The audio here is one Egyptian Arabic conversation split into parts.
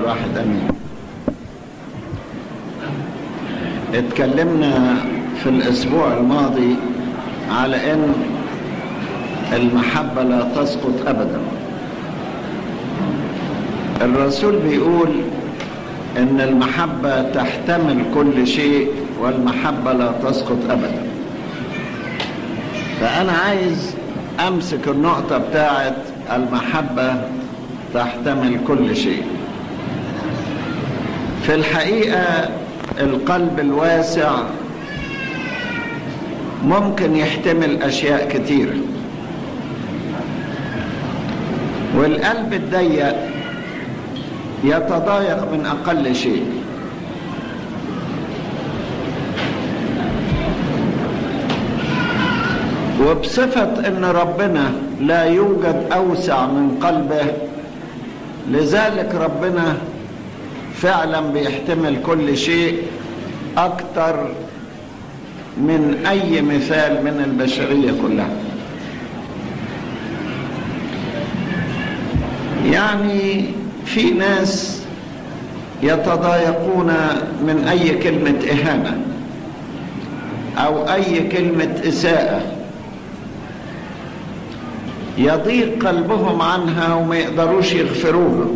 الواحد امين اتكلمنا في الاسبوع الماضي على ان المحبه لا تسقط ابدا الرسول بيقول ان المحبه تحتمل كل شيء والمحبه لا تسقط ابدا فانا عايز امسك النقطه بتاعت المحبه تحتمل كل شيء في الحقيقه القلب الواسع ممكن يحتمل اشياء كتيره والقلب الضيق يتضايق من اقل شيء وبصفه ان ربنا لا يوجد اوسع من قلبه لذلك ربنا فعلا بيحتمل كل شيء اكتر من اي مثال من البشريه كلها يعني في ناس يتضايقون من اي كلمه اهانه او اي كلمه اساءه يضيق قلبهم عنها وما يقدروش يغفروها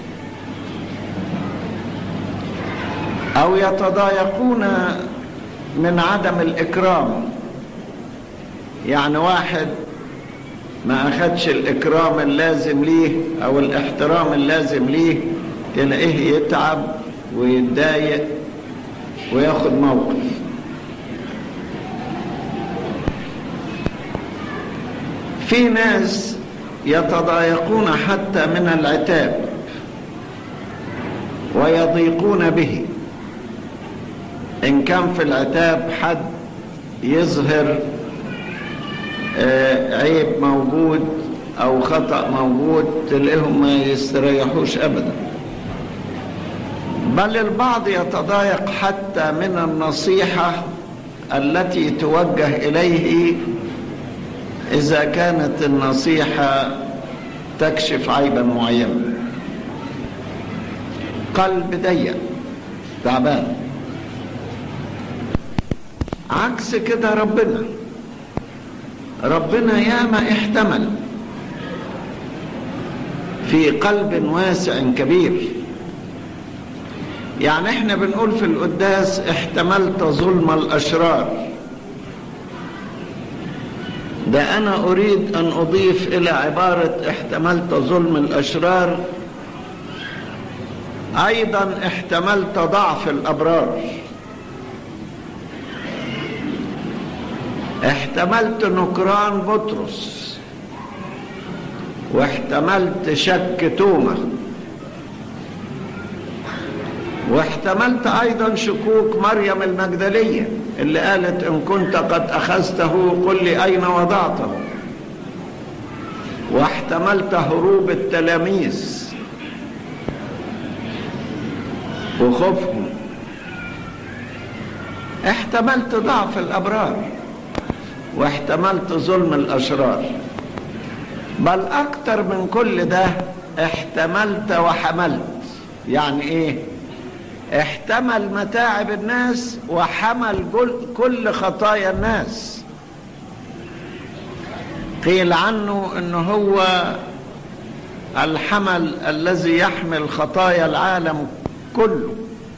او يتضايقون من عدم الاكرام يعني واحد ما اخدش الاكرام اللازم ليه او الاحترام اللازم ليه تلاقيه يتعب ويتضايق وياخد موقف في ناس يتضايقون حتى من العتاب ويضيقون به ان كان في العتاب حد يظهر عيب موجود او خطا موجود تلاقيهم ما يستريحوش ابدا بل البعض يتضايق حتى من النصيحه التي توجه اليه اذا كانت النصيحه تكشف عيبا معينا قلب ضيق تعبان عكس كده ربنا ربنا ياما احتمل في قلب واسع كبير يعني احنا بنقول في القداس احتملت ظلم الاشرار ده انا اريد ان اضيف الى عبارة احتملت ظلم الاشرار ايضا احتملت ضعف الابرار احتملت نكران بطرس واحتملت شك تومه واحتملت ايضا شكوك مريم المجدليه اللي قالت ان كنت قد اخذته قل لي اين وضعته واحتملت هروب التلاميذ وخوفهم احتملت ضعف الابرار واحتملت ظلم الاشرار بل اكتر من كل ده احتملت وحملت يعني ايه احتمل متاعب الناس وحمل كل خطايا الناس قيل عنه انه هو الحمل الذي يحمل خطايا العالم كله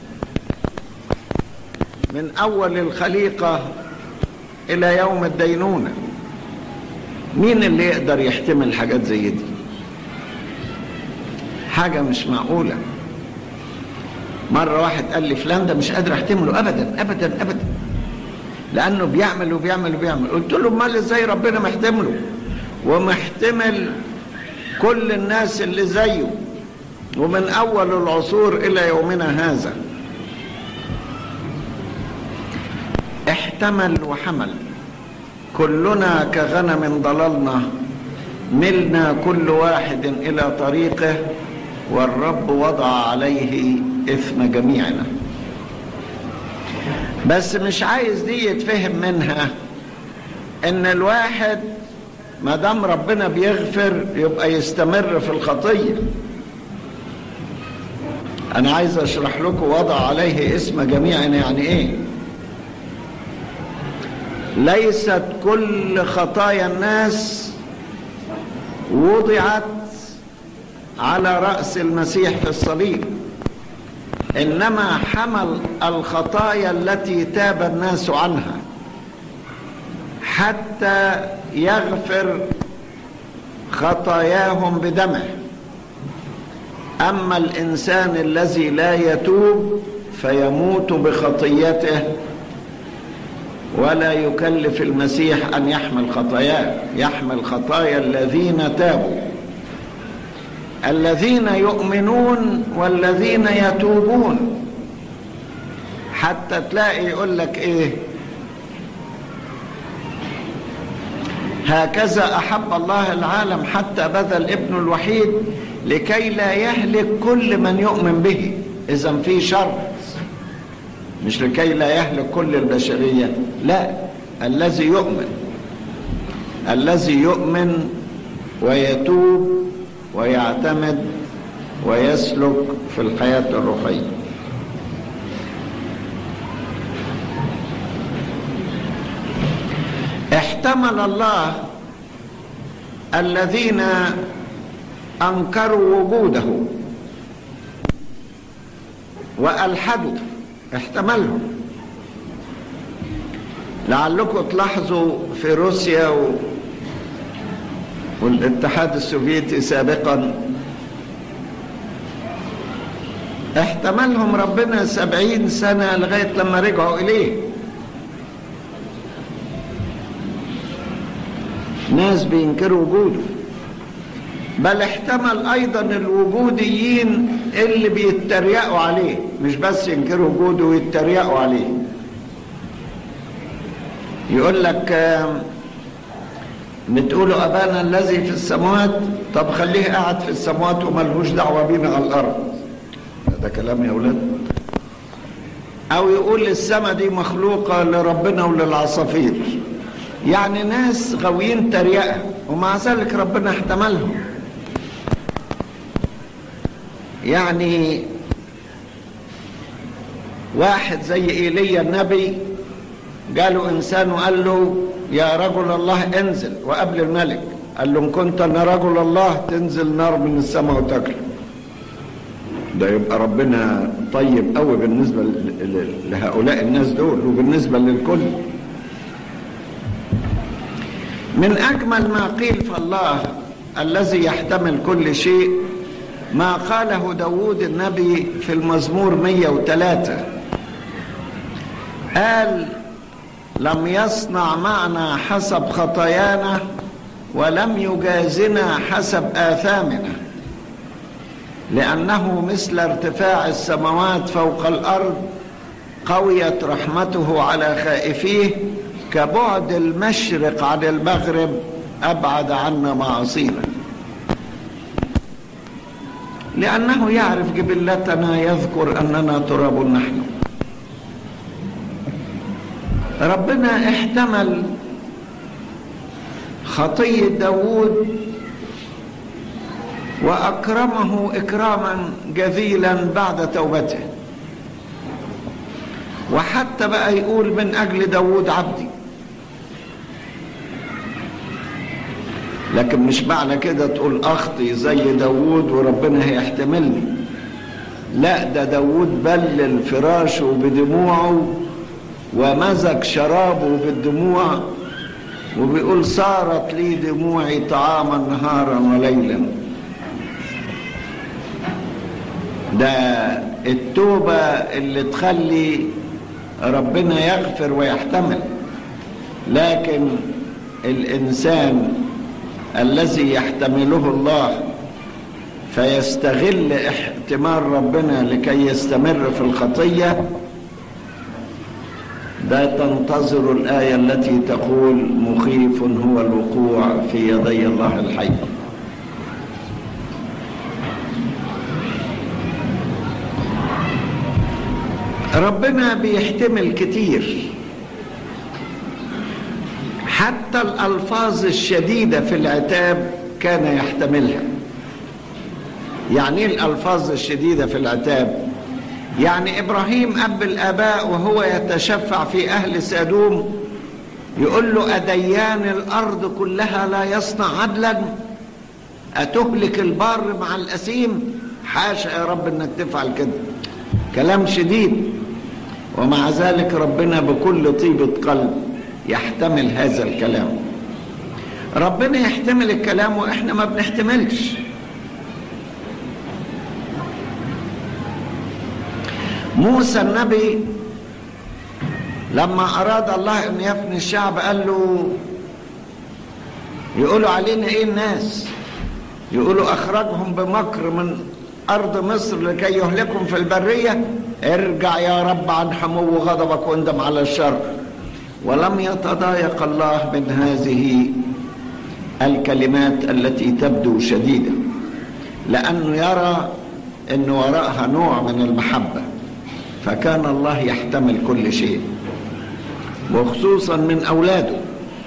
من اول الخليقه الى يوم الدينونه مين اللي يقدر يحتمل حاجات زي دي حاجه مش معقوله مره واحد قال لي فلان ده مش قادر احتمله ابدا ابدا ابدا لانه بيعمل وبيعمل وبيعمل قلت له امال ازاي ربنا محتمله ومحتمل كل الناس اللي زيه ومن اول العصور الى يومنا هذا احتمل وحمل كلنا كغنم ضللنا ملنا كل واحد الى طريقه والرب وضع عليه اثم جميعنا بس مش عايز دي يتفهم منها ان الواحد ما دام ربنا بيغفر يبقى يستمر في الخطيه انا عايز اشرح لكم وضع عليه اسم جميعا يعني ايه ليست كل خطايا الناس وضعت على راس المسيح في الصليب انما حمل الخطايا التي تاب الناس عنها حتى يغفر خطاياهم بدمه اما الانسان الذي لا يتوب فيموت بخطيته ولا يكلف المسيح ان يحمل خطاياه يحمل خطايا الذين تابوا الذين يؤمنون والذين يتوبون حتى تلاقي يقول لك ايه هكذا احب الله العالم حتى بذل ابنه الوحيد لكي لا يهلك كل من يؤمن به اذا في شرط مش لكي لا يهلك كل البشريه لا الذي يؤمن الذي يؤمن ويتوب ويعتمد ويسلك في الحياه الروحيه احتمل الله الذين انكروا وجوده والحدوا احتملهم لعلكم تلاحظوا في روسيا و... والاتحاد السوفيتي سابقا احتملهم ربنا سبعين سنة لغاية لما رجعوا إليه ناس بينكروا وجوده بل احتمل ايضا الوجوديين اللي بيتريقوا عليه مش بس ينكروا وجوده ويتريقوا عليه يقول لك بتقولوا ابانا الذي في السماوات طب خليه قاعد في السماوات وملهوش دعوه بينا على الارض ده كلام يا اولاد او يقول السماء دي مخلوقه لربنا وللعصافير يعني ناس غاويين تريقه ومع ذلك ربنا احتملهم يعني واحد زي ايليا النبي جاله انسان وقال له يا رجل الله انزل وقبل الملك قال له ان كنت انا رجل الله تنزل نار من السماء وتاكله ده يبقى ربنا طيب قوي بالنسبه لهؤلاء الناس دول وبالنسبه للكل من اجمل ما قيل في الله الذي يحتمل كل شيء ما قاله داود النبي في المزمور 103 قال لم يصنع معنا حسب خطايانا ولم يجازنا حسب آثامنا لأنه مثل ارتفاع السماوات فوق الأرض قويت رحمته على خائفيه كبعد المشرق عن المغرب أبعد عنا معاصينا لأنه يعرف جبلتنا يذكر أننا تراب نحن ربنا احتمل خطية داود وأكرمه إكراما جذيلا بعد توبته وحتى بقى يقول من أجل داود عبدي لكن مش معنى كده تقول أخطي زي داود وربنا هيحتملني لا ده داود بلل فراشه بدموعه ومزج شرابه بالدموع وبيقول صارت لي دموعي طعاما نهارا وليلا ده التوبة اللي تخلي ربنا يغفر ويحتمل لكن الإنسان الذي يحتمله الله فيستغل احتمال ربنا لكي يستمر في الخطيه ده تنتظر الآية التي تقول مخيف هو الوقوع في يدي الله الحي ربنا بيحتمل كتير حتى الألفاظ الشديدة في العتاب كان يحتملها يعني ايه الالفاظ الشديده في العتاب يعني ابراهيم اب الاباء وهو يتشفع في اهل سادوم يقول له اديان الارض كلها لا يصنع عدلا اتهلك البار مع الاثيم حاشا يا رب انك تفعل كده كلام شديد ومع ذلك ربنا بكل طيبه قلب يحتمل هذا الكلام ربنا يحتمل الكلام واحنا ما بنحتملش موسى النبي لما اراد الله ان يفني الشعب قال له يقولوا علينا ايه الناس يقولوا اخرجهم بمكر من ارض مصر لكي يهلكهم في البريه ارجع يا رب عن حمو غضبك واندم على الشر ولم يتضايق الله من هذه الكلمات التي تبدو شديده لانه يرى ان وراءها نوع من المحبه فكان الله يحتمل كل شيء وخصوصا من اولاده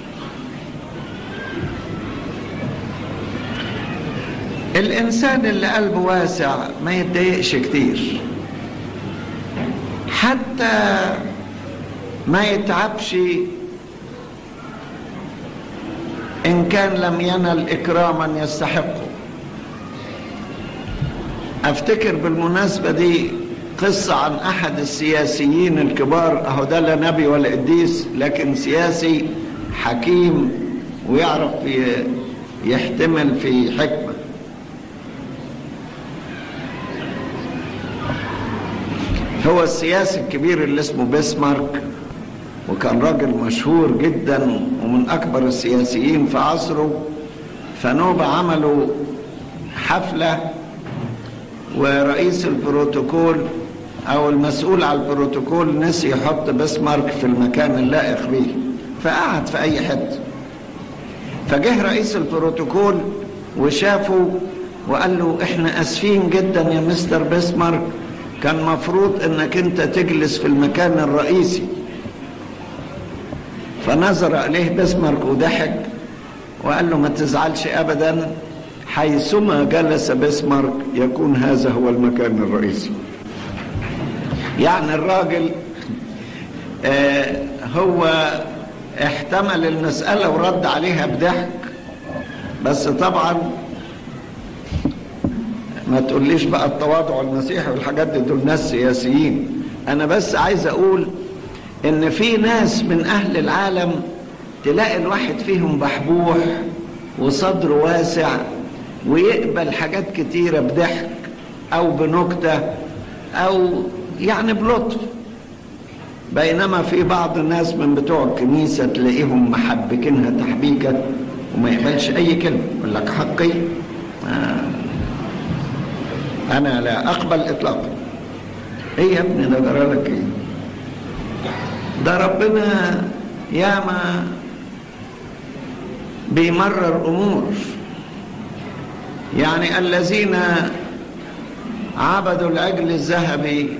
الانسان اللي قلبه واسع ما يتضايقش كتير حتى ما يتعبش ان كان لم ينل اكراما يستحقه افتكر بالمناسبه دي قصة عن أحد السياسيين الكبار أهو ده لا نبي ولا قديس لكن سياسي حكيم ويعرف يحتمل في حكمة هو السياسي الكبير اللي اسمه بيسمارك وكان راجل مشهور جدا ومن أكبر السياسيين في عصره فنوبة عملوا حفلة ورئيس البروتوكول او المسؤول على البروتوكول نسي يحط بسمارك في المكان اللائق به فقعد في اي حته فجه رئيس البروتوكول وشافه وقال له احنا اسفين جدا يا مستر بسمارك كان مفروض انك انت تجلس في المكان الرئيسي فنظر اليه بسمارك وضحك وقال له ما تزعلش ابدا حيثما جلس بسمارك يكون هذا هو المكان الرئيسي يعني الراجل آه هو احتمل المسألة ورد عليها بضحك بس طبعا ما تقوليش بقى التواضع المسيحي والحاجات دي دول ناس سياسيين انا بس عايز اقول ان في ناس من اهل العالم تلاقي الواحد فيهم بحبوح وصدره واسع ويقبل حاجات كتيرة بضحك او بنكتة او يعني بلطف بينما في بعض الناس من بتوع الكنيسة تلاقيهم محبكينها تحبيكة وما يقبلش اي كلمة يقول لك حقي آه انا لا اقبل اطلاقا ايه يا ابني ده جرى لك ايه ده ربنا ياما بيمرر امور يعني الذين عبدوا العجل الذهبي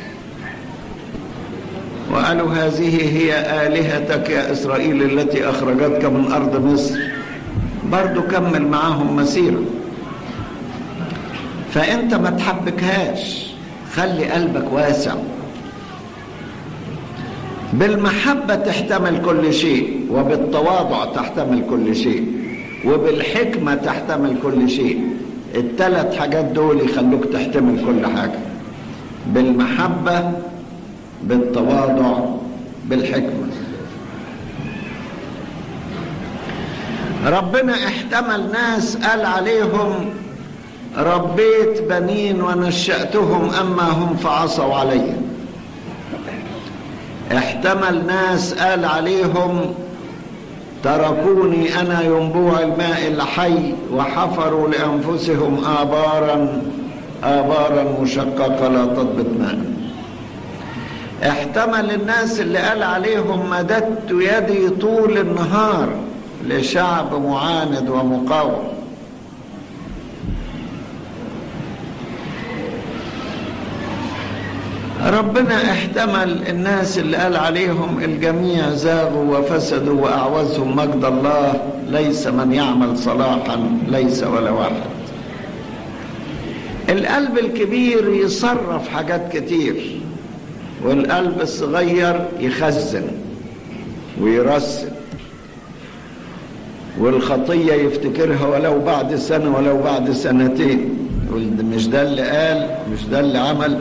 وقالوا هذه هي آلهتك يا إسرائيل التي أخرجتك من أرض مصر برضو كمل معاهم مسيرة فأنت ما تحبكهاش خلي قلبك واسع بالمحبة تحتمل كل شيء وبالتواضع تحتمل كل شيء وبالحكمة تحتمل كل شيء الثلاث حاجات دول يخلوك تحتمل كل حاجة بالمحبة بالتواضع بالحكمة ربنا احتمل ناس قال عليهم ربيت بنين ونشأتهم أما هم فعصوا علي احتمل ناس قال عليهم تركوني أنا ينبوع الماء الحي وحفروا لأنفسهم آبارا آبارا مشققة لا تضبط ماء احتمل الناس اللي قال عليهم مددت يدي طول النهار لشعب معاند ومقاوم ربنا احتمل الناس اللي قال عليهم الجميع زاغوا وفسدوا وأعوزهم مجد الله ليس من يعمل صلاحا ليس ولا واحد القلب الكبير يصرف حاجات كتير والقلب الصغير يخزن ويرسل والخطية يفتكرها ولو بعد سنة ولو بعد سنتين يقول مش ده اللي قال مش ده اللي عمل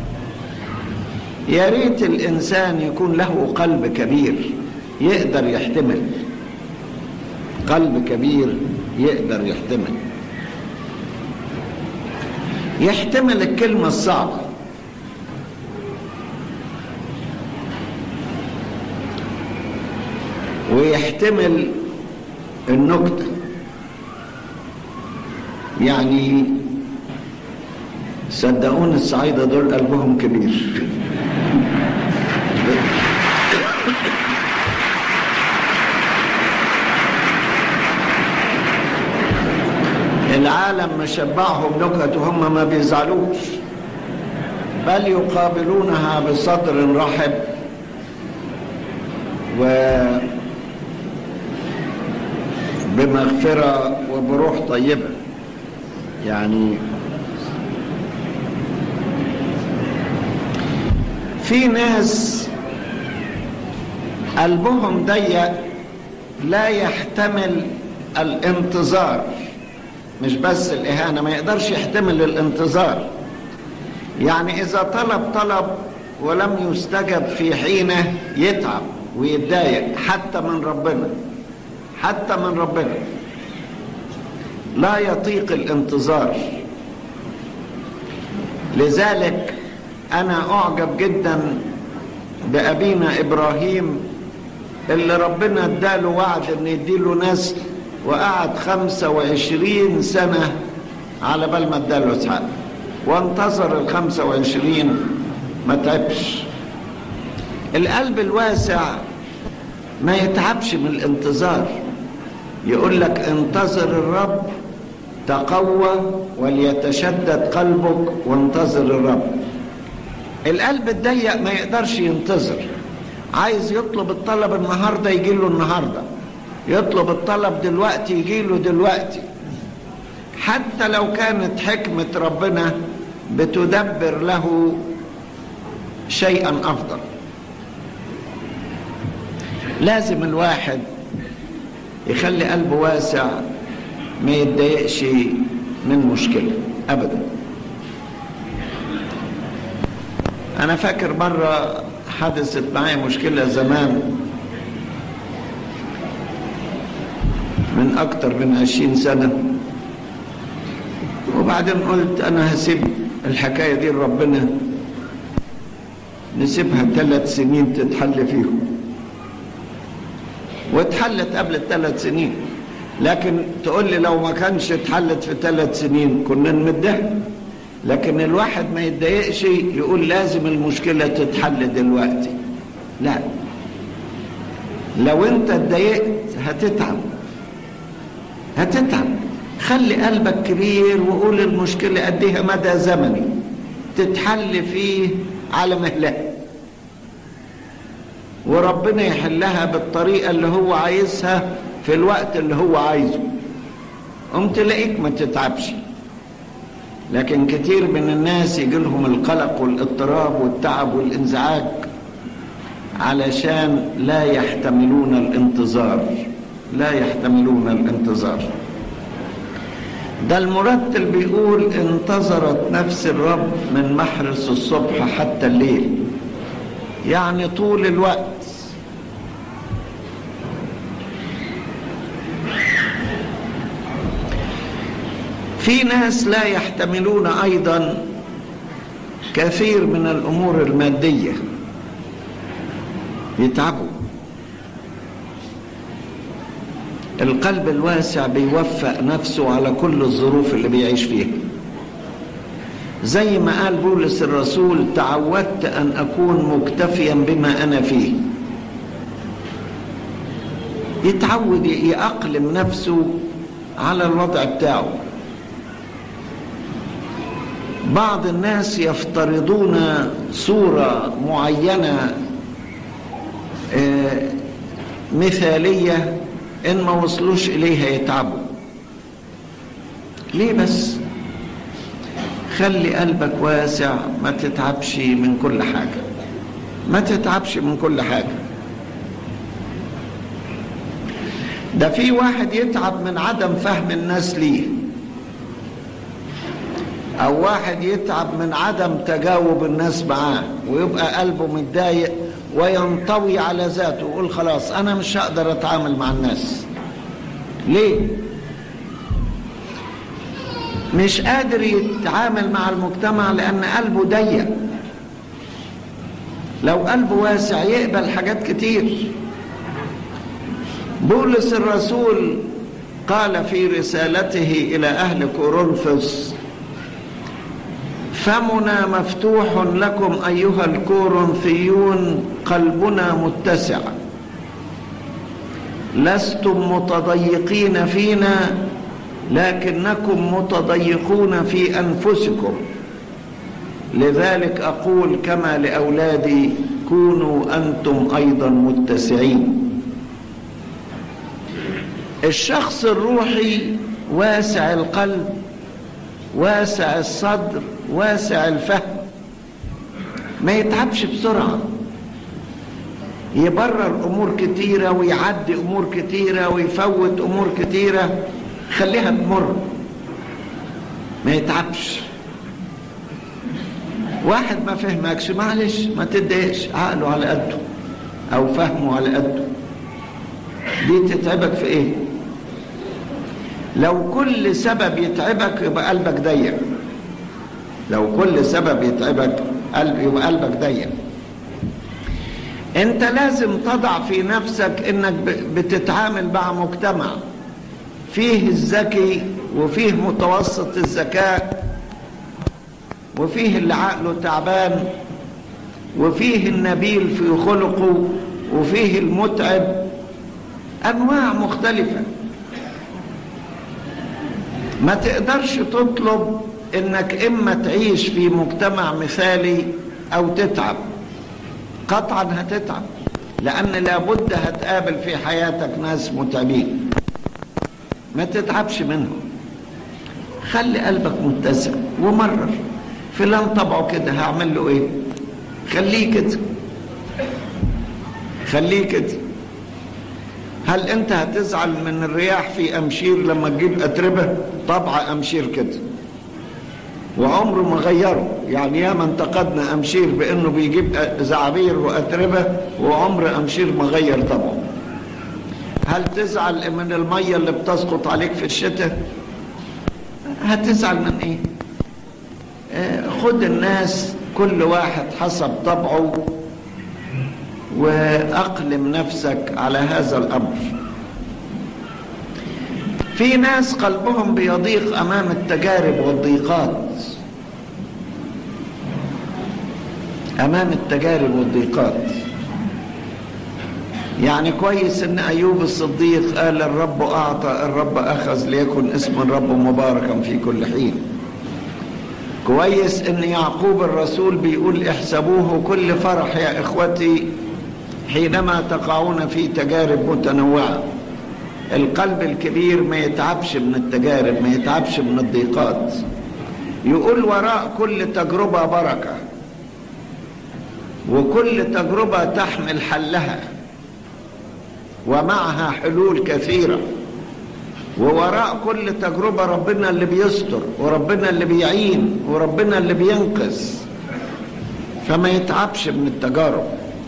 يا ريت الإنسان يكون له قلب كبير يقدر يحتمل قلب كبير يقدر يحتمل يحتمل الكلمة الصعبة ويحتمل النكتة يعني صدقوني الصعايدة دول قلبهم كبير العالم مشبعهم نكت وهم ما بيزعلوش بل يقابلونها بصدر رحب و بمغفرة وبروح طيبة يعني في ناس قلبهم ضيق لا يحتمل الانتظار مش بس الإهانة ما يقدرش يحتمل الانتظار يعني إذا طلب طلب ولم يستجب في حينه يتعب ويتضايق حتى من ربنا حتى من ربنا لا يطيق الانتظار لذلك أنا أعجب جدا بأبينا إبراهيم اللي ربنا اداله وعد ان يديله نسل وقعد خمسة وعشرين سنة على بال ما اداله اسحاق وانتظر الخمسة وعشرين ما تعبش القلب الواسع ما يتعبش من الانتظار يقول لك انتظر الرب تقوى وليتشدد قلبك وانتظر الرب القلب الضيق ما يقدرش ينتظر عايز يطلب الطلب النهارده يجي له النهارده يطلب الطلب دلوقتي يجي له دلوقتي حتى لو كانت حكمة ربنا بتدبر له شيئا أفضل لازم الواحد يخلي قلبه واسع ما يتضايقش من مشكلة أبدا أنا فاكر مرة حدثت معي مشكلة زمان من أكتر من عشرين سنة وبعدين قلت أنا هسيب الحكاية دي لربنا نسيبها ثلاث سنين تتحل فيهم واتحلت قبل الثلاث سنين لكن تقول لي لو ما كانش اتحلت في ثلاث سنين كنا نمدها لكن الواحد ما يتضايقش يقول لازم المشكلة تتحل دلوقتي لا لو انت اتضايقت هتتعب هتتعب خلي قلبك كبير وقول المشكلة قديها مدى زمني تتحل فيه على مهلها وربنا يحلها بالطريقة اللي هو عايزها في الوقت اللي هو عايزه قم تلاقيك ما تتعبش لكن كتير من الناس يجي لهم القلق والاضطراب والتعب والانزعاج علشان لا يحتملون الانتظار لا يحتملون الانتظار ده المرتل بيقول انتظرت نفس الرب من محرس الصبح حتى الليل يعني طول الوقت في ناس لا يحتملون ايضا كثير من الامور الماديه يتعبوا القلب الواسع بيوفق نفسه على كل الظروف اللي بيعيش فيها زي ما قال بولس الرسول تعودت ان اكون مكتفيا بما انا فيه يتعود يأقلم نفسه على الوضع بتاعه بعض الناس يفترضون صورة معينة مثالية إن ما وصلوش إليها يتعبوا ليه بس خلي قلبك واسع ما تتعبش من كل حاجة ما تتعبش من كل حاجة ده في واحد يتعب من عدم فهم الناس ليه او واحد يتعب من عدم تجاوب الناس معاه ويبقى قلبه متضايق وينطوي على ذاته ويقول خلاص انا مش هقدر اتعامل مع الناس ليه مش قادر يتعامل مع المجتمع لان قلبه ضيق لو قلبه واسع يقبل حاجات كتير بولس الرسول قال في رسالته الى اهل كورنثوس فمنا مفتوح لكم ايها الكورنثيون قلبنا متسع لستم متضيقين فينا لكنكم متضيقون في انفسكم لذلك اقول كما لاولادي كونوا انتم ايضا متسعين الشخص الروحي واسع القلب واسع الصدر واسع الفهم ما يتعبش بسرعة يبرر أمور كتيرة ويعدي أمور كتيرة ويفوت أمور كتيرة خليها تمر ما يتعبش واحد ما فهمكش معلش ما تديش عقله على قده أو فهمه على قده دي تتعبك في ايه لو كل سبب يتعبك يبقى قلبك ضيق لو كل سبب يتعبك قلب يبقى قلبك ضيق انت لازم تضع في نفسك انك بتتعامل مع مجتمع فيه الذكي وفيه متوسط الذكاء وفيه اللي عقله تعبان وفيه النبيل في خلقه وفيه المتعب انواع مختلفه ما تقدرش تطلب انك اما تعيش في مجتمع مثالي او تتعب قطعا هتتعب لان لابد هتقابل في حياتك ناس متعبين ما تتعبش منهم خلي قلبك متسع ومرر فلان طبعه كده هعمل له ايه خليه كده خليه كده هل انت هتزعل من الرياح في امشير لما تجيب اتربه طبع امشير كده وعمره ما غيره يعني ياما انتقدنا امشير بانه بيجيب زعابير واتربه وعمر امشير ما غير طبعه هل تزعل من الميه اللي بتسقط عليك في الشتاء هتزعل من ايه آه خد الناس كل واحد حسب طبعه واقلم نفسك على هذا الامر في ناس قلبهم بيضيق امام التجارب والضيقات امام التجارب والضيقات يعني كويس ان ايوب الصديق قال الرب اعطى الرب اخذ ليكن اسم الرب مباركا في كل حين كويس ان يعقوب الرسول بيقول احسبوه كل فرح يا اخوتي حينما تقعون في تجارب متنوعه القلب الكبير ما يتعبش من التجارب ما يتعبش من الضيقات يقول وراء كل تجربه بركه وكل تجربه تحمل حلها ومعها حلول كثيره ووراء كل تجربه ربنا اللي بيستر وربنا اللي بيعين وربنا اللي بينقذ فما يتعبش من التجارب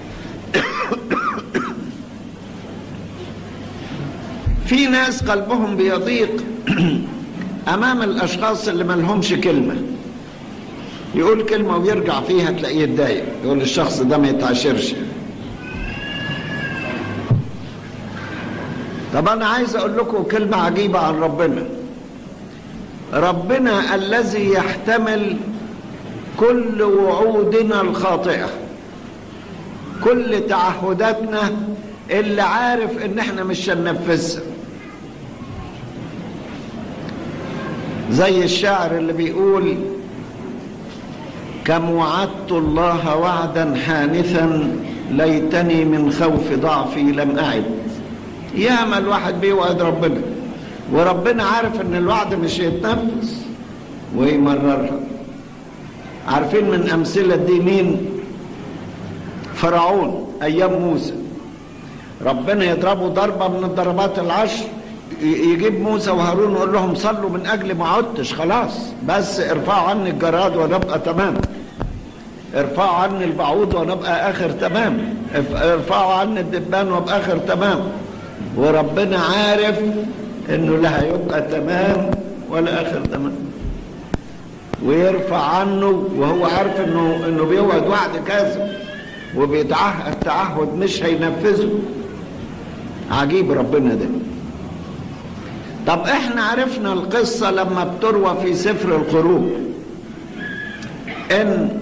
في ناس قلبهم بيضيق امام الاشخاص اللي ما لهمش كلمه يقول كلمه ويرجع فيها تلاقيه يتضايق يقول الشخص ده ما يتعاشرش طب انا عايز اقول لكم كلمه عجيبه عن ربنا ربنا الذي يحتمل كل وعودنا الخاطئه كل تعهداتنا اللي عارف ان احنا مش هننفذها زي الشاعر اللي بيقول كم وعدت الله وعدا حانثا ليتني من خوف ضعفي لم أعد ياما الواحد بيوعد ربنا وربنا عارف ان الوعد مش هيتنفذ ويمررها عارفين من أمثلة دي مين فرعون أيام موسى ربنا يضربه ضربة من الضربات العشر يجيب موسى وهارون ويقول لهم صلوا من أجل ما عدتش خلاص بس ارفعوا عني الجراد ونبقى تمام ارفعوا عني البعوض ونبقى آخر تمام ارفعوا عني الدبان وابقى آخر تمام وربنا عارف انه لا هيبقى تمام ولا آخر تمام ويرفع عنه وهو عارف انه انه بيوعد وعد كاذب وبيتعهد تعهد مش هينفذه عجيب ربنا ده طب احنا عرفنا القصة لما بتروى في سفر الخروج ان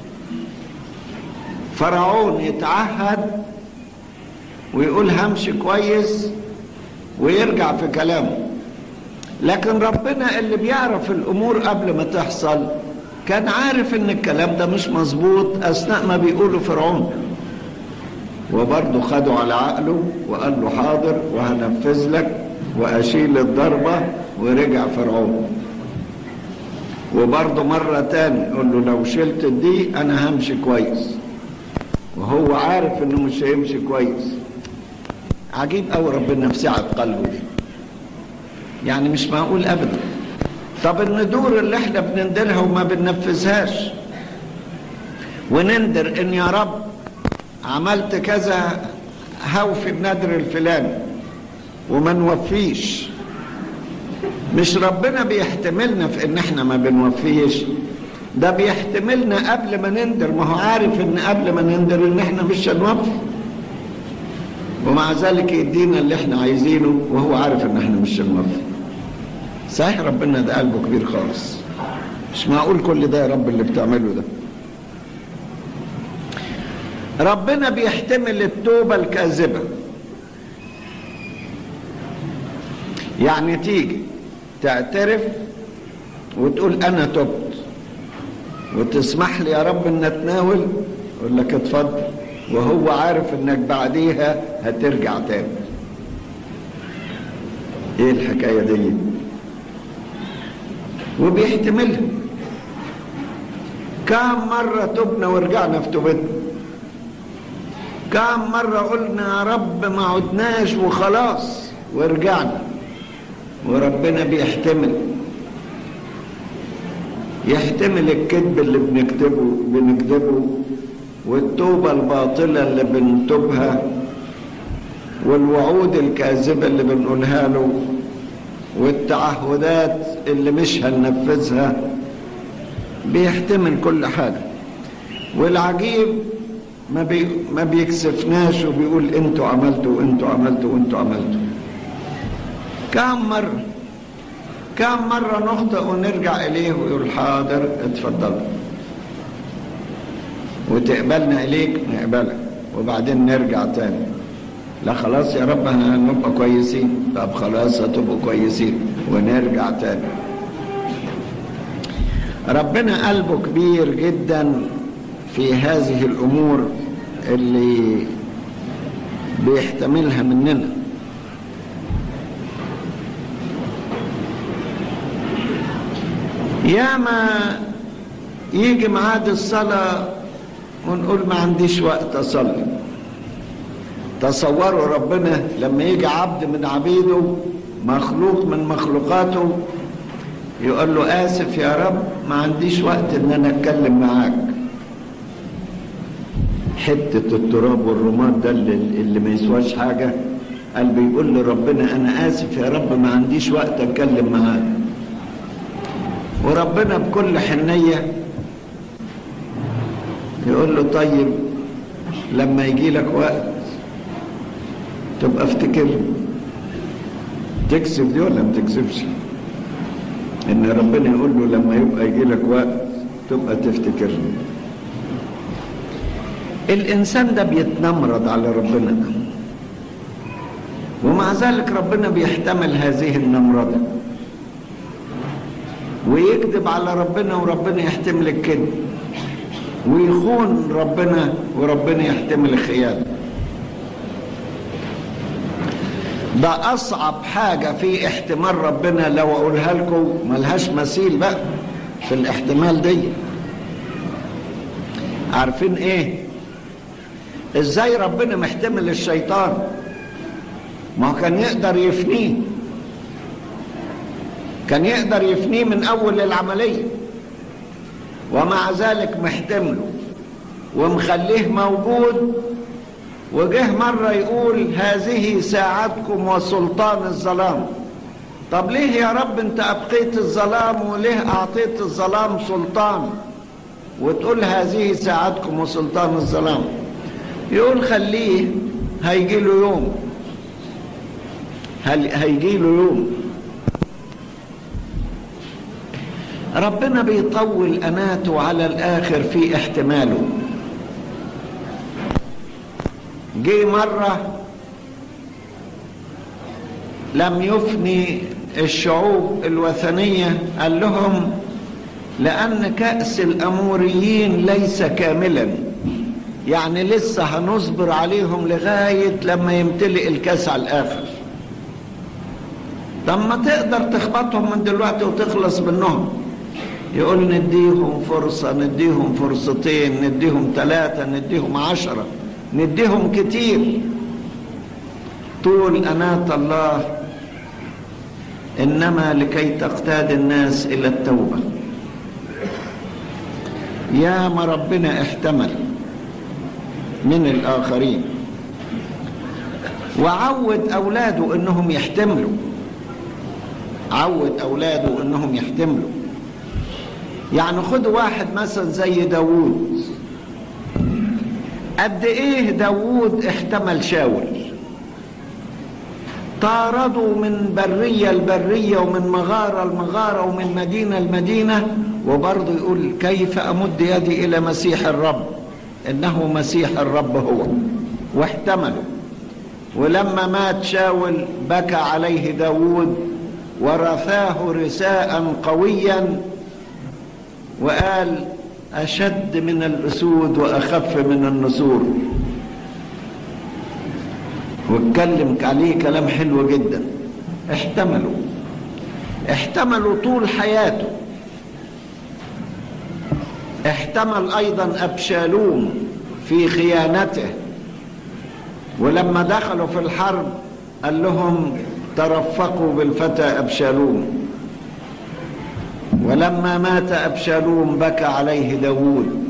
فرعون يتعهد ويقول همشي كويس ويرجع في كلامه لكن ربنا اللي بيعرف الامور قبل ما تحصل كان عارف ان الكلام ده مش مظبوط اثناء ما بيقولوا فرعون وبرضه خده على عقله وقال له حاضر وهنفذ لك واشيل الضربه ورجع فرعون وبرضه مرة تاني يقول له لو شلت دي انا همشي كويس وهو عارف انه مش هيمشي كويس عجيب قوي ربنا في سعة قلبه دي يعني مش معقول ابدا طب الندور اللي احنا بنندرها وما بننفذهاش ونندر ان يا رب عملت كذا هوفي بنادر الفلاني وما نوفيش مش ربنا بيحتملنا في ان احنا ما بنوفيش ده بيحتملنا قبل ما نندر ما هو عارف ان قبل ما نندر ان احنا مش هنوفي ومع ذلك يدينا اللي احنا عايزينه وهو عارف ان احنا مش هنوفي صحيح ربنا ده قلبه كبير خالص مش معقول كل ده يا رب اللي بتعمله ده ربنا بيحتمل التوبة الكاذبة يعني تيجي تعترف وتقول انا تبت وتسمح لي يا رب ان اتناول يقول لك اتفضل وهو عارف انك بعديها هترجع تاني ايه الحكايه دي وبيحتملها كم مرة تبنا ورجعنا في توبتنا كم مرة قلنا يا رب ما عدناش وخلاص ورجعنا وربنا بيحتمل يحتمل الكذب اللي بنكتبه بنكذبه والتوبة الباطلة اللي بنتوبها والوعود الكاذبة اللي بنقولها له والتعهدات اللي مش هننفذها بيحتمل كل حاجة والعجيب ما, بي ما بيكسفناش وبيقول انتوا عملتوا وانتوا عملتوا وانتوا عملتوا كم مرة كم مرة نخطئ ونرجع إليه ويقول حاضر اتفضل وتقبلنا إليك نقبلك وبعدين نرجع تاني لا خلاص يا رب هنبقى كويسين طب خلاص هتبقوا كويسين ونرجع تاني ربنا قلبه كبير جدا في هذه الأمور اللي بيحتملها مننا ياما يجي ميعاد الصلاة ونقول ما عنديش وقت أصلي تصوروا ربنا لما يجي عبد من عبيده مخلوق من مخلوقاته يقول له آسف يا رب ما عنديش وقت إن أنا أتكلم معاك حتة التراب والرماد ده اللي, اللي ما يسواش حاجة قال بيقول لربنا أنا آسف يا رب ما عنديش وقت أتكلم معاك وربنا بكل حنية يقول له طيب لما يجي لك وقت تبقى افتكر تكسب دي ولا ما تكسبش ان ربنا يقول له لما يبقى يجي لك وقت تبقى تفتكرني الانسان ده بيتنمرض على ربنا ومع ذلك ربنا بيحتمل هذه النمرضه ويكذب على ربنا وربنا يحتمل الكذب ويخون ربنا وربنا يحتمل الخيانة ده أصعب حاجة في احتمال ربنا لو أقولها لكم ملهاش مثيل بقى في الاحتمال دي عارفين ايه ازاي ربنا محتمل الشيطان ما هو كان يقدر يفنيه كان يقدر يفنيه من اول العمليه ومع ذلك محتمله ومخليه موجود وجه مرة يقول هذه ساعتكم وسلطان الظلام طب ليه يا رب انت ابقيت الظلام وليه اعطيت الظلام سلطان وتقول هذه ساعتكم وسلطان الظلام يقول خليه هيجي له يوم هل هيجي له يوم ربنا بيطول أناته على الآخر في احتماله جه مرة لم يفني الشعوب الوثنية قال لهم لأن كأس الأموريين ليس كاملا يعني لسه هنصبر عليهم لغاية لما يمتلئ الكاس على الآخر طب ما تقدر تخبطهم من دلوقتي وتخلص منهم يقول نديهم فرصة نديهم فرصتين نديهم ثلاثة نديهم عشرة نديهم كتير طول أناة الله إنما لكي تقتاد الناس إلى التوبة يا ما ربنا احتمل من الآخرين وعود أولاده إنهم يحتملوا عود أولاده إنهم يحتملوا يعني خدوا واحد مثلا زي داوود قد ايه داوود احتمل شاول طاردوا من برية البرية ومن مغارة المغارة ومن مدينة المدينة وبرضه يقول كيف أمد يدي إلى مسيح الرب إنه مسيح الرب هو واحتملوا ولما مات شاول بكى عليه داوود ورثاه رثاء قويا وقال أشد من الأسود وأخف من النسور واتكلم عليه كلام حلو جدا احتملوا احتملوا طول حياته احتمل أيضا أبشالوم في خيانته ولما دخلوا في الحرب قال لهم ترفقوا بالفتى أبشالوم ولما مات أبشالوم بكى عليه داوود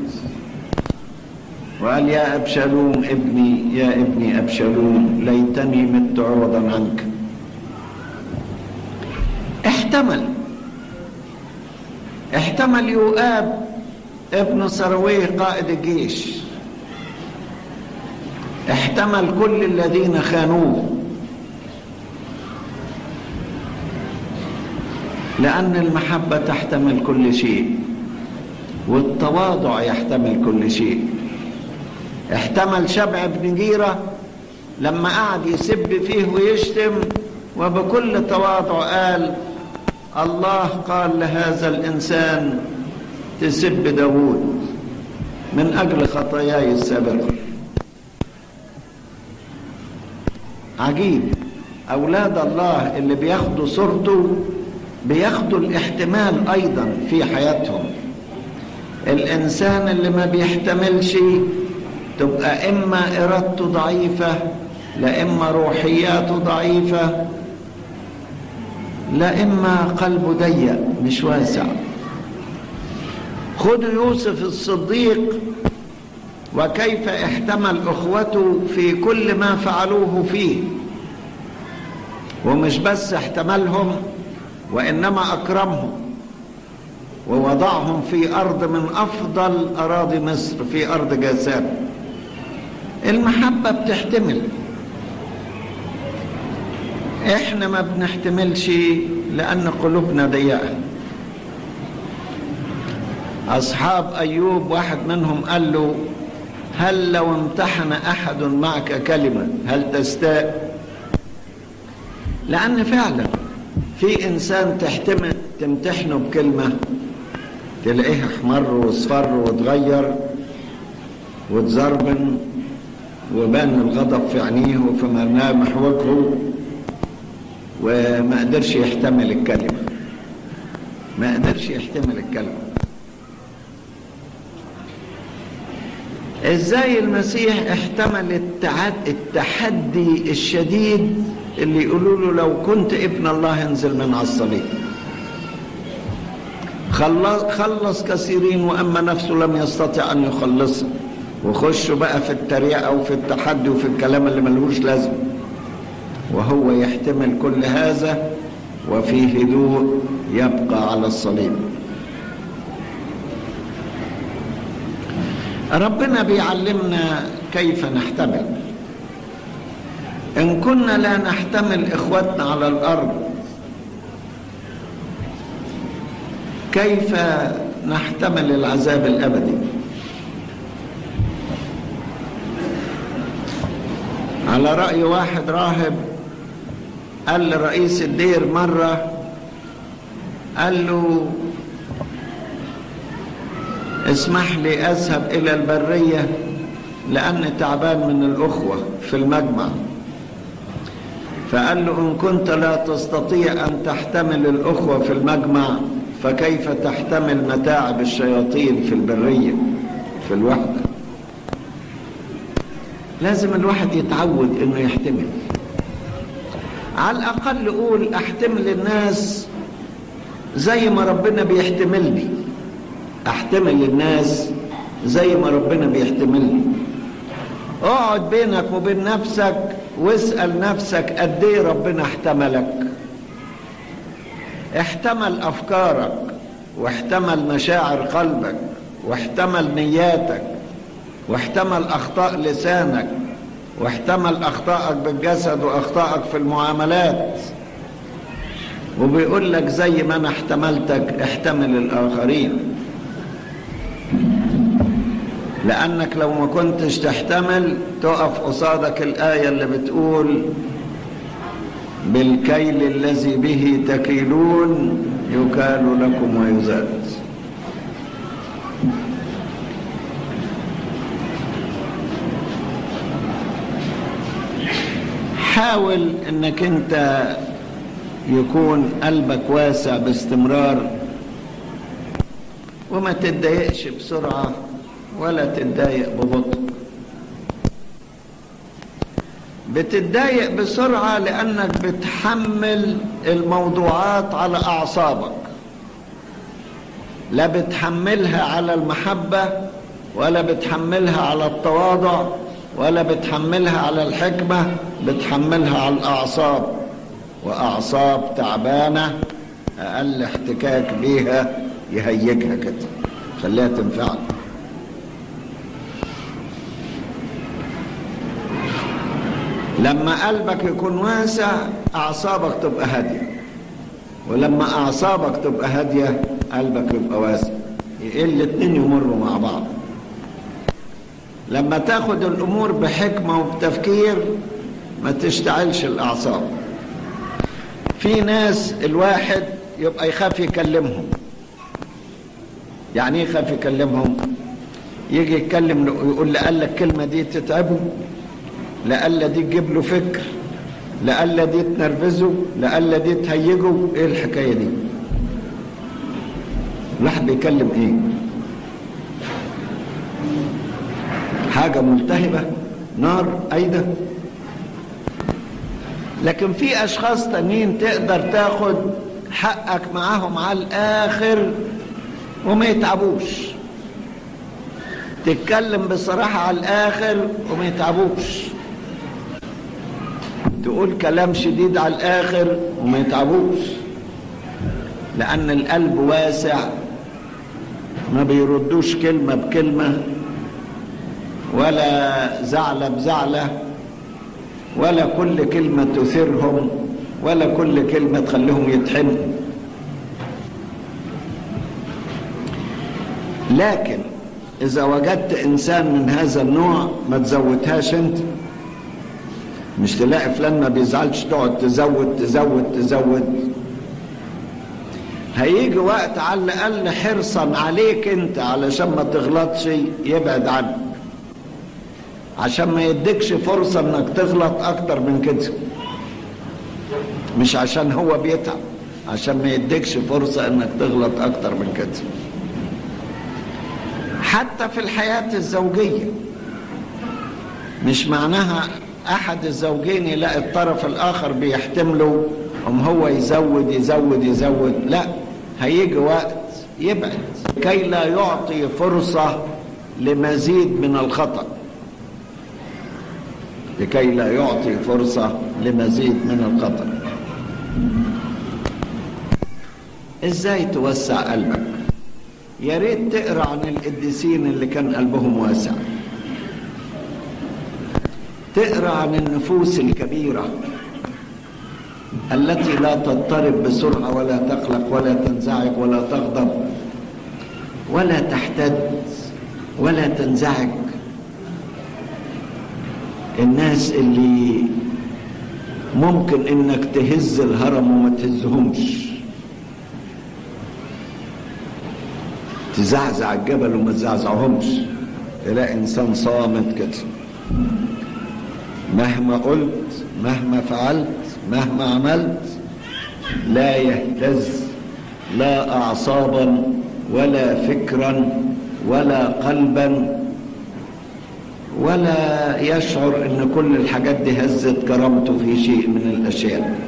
وقال يا أبشالوم ابني يا ابني أبشالوم ليتني مت عوضا عنك احتمل احتمل يؤاب ابن سرويه قائد الجيش احتمل كل الذين خانوه لأن المحبة تحتمل كل شيء والتواضع يحتمل كل شيء احتمل شبع بن جيرة لما قعد يسب فيه ويشتم وبكل تواضع قال الله قال لهذا الإنسان تسب داوود من أجل خطاياي السابقة عجيب أولاد الله اللي بياخدوا صورته بياخدوا الاحتمال ايضا في حياتهم الانسان اللي ما بيحتملش تبقى اما ارادته ضعيفه لا اما روحياته ضعيفه لا اما قلبه ضيق مش واسع خدوا يوسف الصديق وكيف احتمل اخوته في كل ما فعلوه فيه ومش بس احتملهم وإنما أكرمهم ووضعهم في أرض من أفضل أراضي مصر في أرض جاسان المحبة بتحتمل إحنا ما بنحتملش لأن قلوبنا ضيقة أصحاب أيوب واحد منهم قال له هل لو امتحن أحد معك كلمة هل تستاء لأن فعلا في انسان تحتمل تمتحنه بكلمه تلاقيه احمر واصفر واتغير واتزربن وبان الغضب في عينيه وفي ملامح وجهه وما قدرش يحتمل الكلمه ما قدرش يحتمل الكلمه ازاي المسيح احتمل التعد التحدي الشديد اللي يقولوا له لو كنت ابن الله انزل من على الصليب خلص, خلص كثيرين واما نفسه لم يستطع ان يخلصه وخشوا بقى في التريقه وفي التحدي وفي الكلام اللي ملهوش لازمه وهو يحتمل كل هذا وفي هدوء يبقى على الصليب ربنا بيعلمنا كيف نحتمل ان كنا لا نحتمل اخواتنا على الارض كيف نحتمل العذاب الابدي على راي واحد راهب قال لرئيس الدير مره قال له اسمح لي اذهب الى البريه لاني تعبان من الاخوه في المجمع فقال له ان كنت لا تستطيع ان تحتمل الاخوه في المجمع فكيف تحتمل متاعب الشياطين في البريه في الوحده لازم الواحد يتعود انه يحتمل على الاقل قول احتمل الناس زي ما ربنا بيحتملني احتمل الناس زي ما ربنا بيحتملني اقعد بينك وبين نفسك واسال نفسك قد ايه ربنا احتملك احتمل افكارك واحتمل مشاعر قلبك واحتمل نياتك واحتمل اخطاء لسانك واحتمل اخطائك بالجسد واخطائك في المعاملات وبيقول لك زي ما انا احتملتك احتمل الاخرين لانك لو ما كنتش تحتمل تقف قصادك الايه اللي بتقول بالكيل الذي به تكيلون يكال لكم ويزاد حاول انك انت يكون قلبك واسع باستمرار وما تتضايقش بسرعه ولا تتضايق ببطء بتتضايق بسرعة لأنك بتحمل الموضوعات على أعصابك لا بتحملها على المحبة ولا بتحملها على التواضع ولا بتحملها على الحكمة بتحملها على الأعصاب وأعصاب تعبانة أقل احتكاك بيها يهيجها كده خليها تنفعك لما قلبك يكون واسع اعصابك تبقى هاديه ولما اعصابك تبقى هاديه قلبك يبقى واسع الاتنين يمروا مع بعض لما تاخد الامور بحكمه وبتفكير ما تشتعلش الاعصاب في ناس الواحد يبقى يخاف يكلمهم يعني ايه يخاف يكلمهم يجي يتكلم يقول لي قال لك الكلمه دي تتعبه لألا دي تجيب له فكر لألا دي تنرفزه لألا دي تهيجه ايه الحكايه دي الواحد بيكلم ايه حاجه ملتهبه نار ايده لكن في اشخاص تانيين تقدر تاخد حقك معاهم على الاخر وما يتعبوش تتكلم بصراحة على الآخر وما يتعبوش تقول كلام شديد على الآخر وما يتعبوش لأن القلب واسع ما بيردوش كلمة بكلمة ولا زعلة بزعلة ولا كل كلمة تثيرهم ولا كل كلمة تخليهم يتحموا لكن إذا وجدت إنسان من هذا النوع ما تزودهاش أنت مش تلاقي فلان ما بيزعلش تقعد تزود تزود تزود هيجي وقت على الأقل حرصا عليك أنت علشان ما تغلطش يبعد عنك عشان ما يديكش فرصة انك تغلط اكتر من كده مش عشان هو بيتعب عشان ما يديكش فرصة انك تغلط اكتر من كده حتى في الحياة الزوجية مش معناها أحد الزوجين يلاقي الطرف الآخر بيحتمله أم هو يزود يزود يزود لا هيجي وقت يبعد كي لا يعطي فرصة لمزيد من الخطأ لكي لا يعطي فرصة لمزيد من الخطأ ازاي توسع قلبك يا ريت تقرا عن القديسين اللي كان قلبهم واسع تقرا عن النفوس الكبيره التي لا تضطرب بسرعه ولا تقلق ولا تنزعج ولا تغضب ولا تحتد ولا تنزعج الناس اللي ممكن انك تهز الهرم وما تهزهمش تزعزع الجبل وما تزعزعهمش تلاقي انسان صامت كده مهما قلت مهما فعلت مهما عملت لا يهتز لا اعصابا ولا فكرا ولا قلبا ولا يشعر ان كل الحاجات دي هزت كرامته في شيء من الاشياء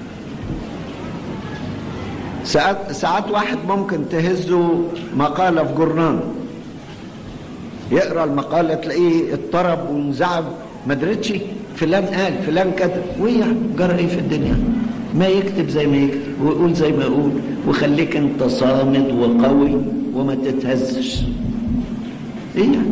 ساعات ساعات واحد ممكن تهزه مقاله في جورنال يقرا المقاله تلاقيه اضطرب وانزعج ما درتش فلان قال فلان كتب ويا جرى ايه في الدنيا ما يكتب زي ما يكتب ويقول زي ما يقول وخليك انت صامد وقوي وما تتهزش ايه يعني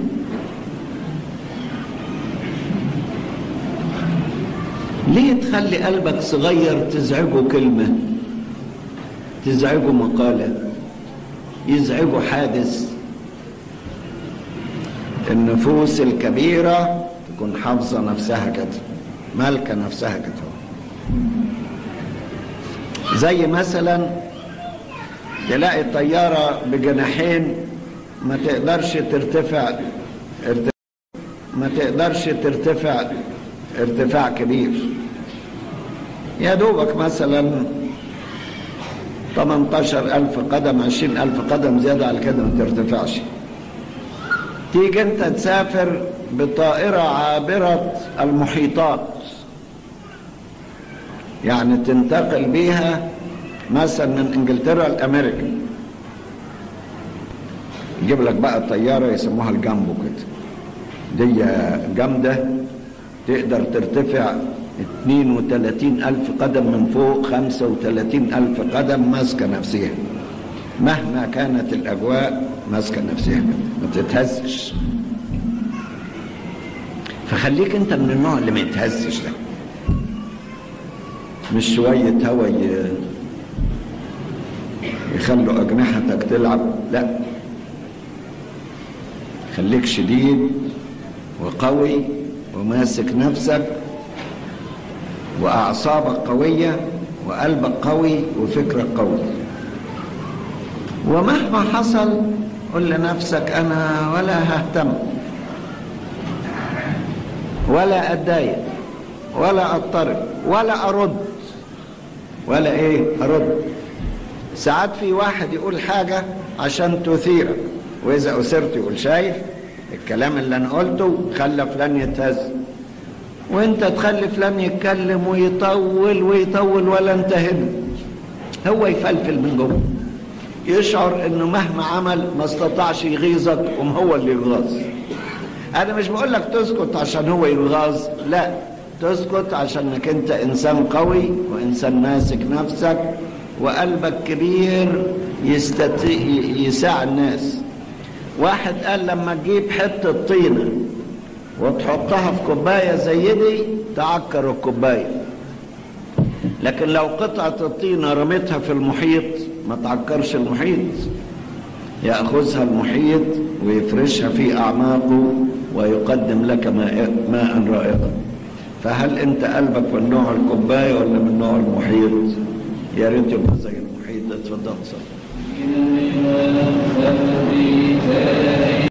ليه تخلي قلبك صغير تزعجه كلمة تزعجه مقالة يزعجه حادث النفوس الكبيرة تكون حافظة نفسها كده مالكة نفسها كده زي مثلا تلاقي طيارة بجناحين ما تقدرش ترتفع ما تقدرش ترتفع ارتفاع كبير يا دوبك مثلا 18 ألف قدم 20 ألف قدم زيادة على كده ما ترتفعش تيجي انت تسافر بطائرة عابرة المحيطات يعني تنتقل بيها مثلا من انجلترا لامريكا يجيب لك بقى طيارة يسموها الجامبو كده دي جامدة تقدر ترتفع 32 ألف قدم من فوق 35 ألف قدم ماسكة نفسها مهما كانت الأجواء ماسكة نفسها ما تتهزش فخليك أنت من النوع اللي ما يتهزش ده مش شوية هوا يخلوا أجنحتك تلعب لا خليك شديد وقوي وماسك نفسك وأعصابك قوية وقلبك قوي وفكرك قوي ومهما حصل قل لنفسك أنا ولا ههتم ولا أتضايق ولا أضطرب ولا أرد ولا إيه أرد ساعات في واحد يقول حاجة عشان تثيرك وإذا أثرت يقول شايف الكلام اللي أنا قلته خلى فلان يتهز وانت تخلي فلان يتكلم ويطول ويطول ولا انت هنا هو يفلفل من جوه يشعر انه مهما عمل ما استطاعش يغيظك قوم هو اللي يغاظ انا مش بقول لك تسكت عشان هو يغاظ لا تسكت عشانك انت انسان قوي وانسان ماسك نفسك وقلبك كبير يستت... يساع الناس واحد قال لما تجيب حته طينه وتحطها في كوبايه زي دي تعكر الكوبايه لكن لو قطعه الطينه رميتها في المحيط ما تعكرش المحيط ياخذها المحيط ويفرشها في اعماقه ويقدم لك ماء, ماء رائقا فهل انت قلبك من نوع الكوبايه ولا من نوع المحيط يا ريت يبقى زي المحيط اتفضل صلي